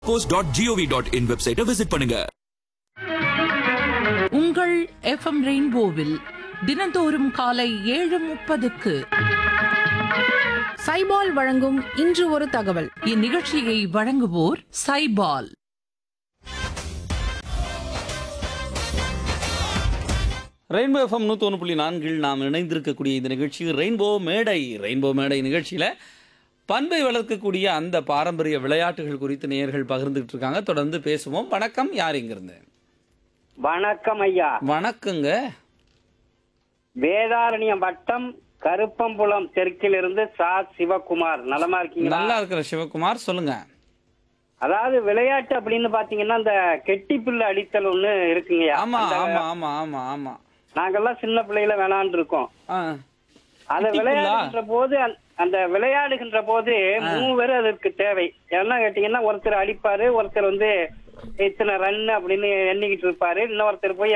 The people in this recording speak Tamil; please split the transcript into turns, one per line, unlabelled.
Course dot GOV dot in வெப்சைட்டை விசிட் பண்ணுங்க
உங்கள் எஃப்எம் ரெயின்போவில் தினந்தோறும் காலை ஏழு முப்பதுக்கு
சைபால் வழங்கும் இன்று ஒரு தகவல்
இந்நிகழ்ச்சியை வழங்குவோர் சைபால்
ரெயின்போ எஃப்எம் நூற்றி ஒன்று புள்ளி நான்கில் நாம் இணைந்திருக்கக்கூடிய இந்த நிகழ்ச்சி ரெயின்போ மேடை ரெயின்போ மேடை நிகழ்ச்சியில் பண்பை வளர்க்கக்கூடிய அந்த பாரம்பரிய விளையாட்டுகள் குறித்து நேயர்கள் பகிர்ந்துகிட்டு இருக்காங்க தொடர்ந்து பேசுவோம் வணக்கம் யார் இங்கிருந்து
வணக்கம் ஐயா
வணக்கங்க
வேதாரண்யம் வட்டம் கருப்பம்புலம் தெற்கிலிருந்து சா சிவகுமார் நலமா இருக்கீங்களா
நல்லா இருக்கிற சிவகுமார் சொல்லுங்க
அதாவது விளையாட்டு அப்படின்னு பாத்தீங்கன்னா இந்த கெட்டி புல்லு அடித்தல் ஒண்ணு இருக்குங்கய்யா
ஆமா
அந்த-
ஆமா ஆமா ஆமா ஆமா
நாங்கெல்லாம் சின்ன பிள்ளையில வேணான்னு இருக்கோம்
ஆ
அந்த
கெட்டி புல்லா?
விளையாடுகின்ற போது அந்த- அந்த விளையாடுகின்ற போது மூவர் அதற்கு தேவை என்ன கேட்டீங்கன்னா ஒருத்தர் அடிப்பாரு ஒருத்தர் வந்து இத்தனை ரன் அப்படின்னு எண்ணிக்கிட்டு இருப்பாரு இன்னொருத்தர் போய்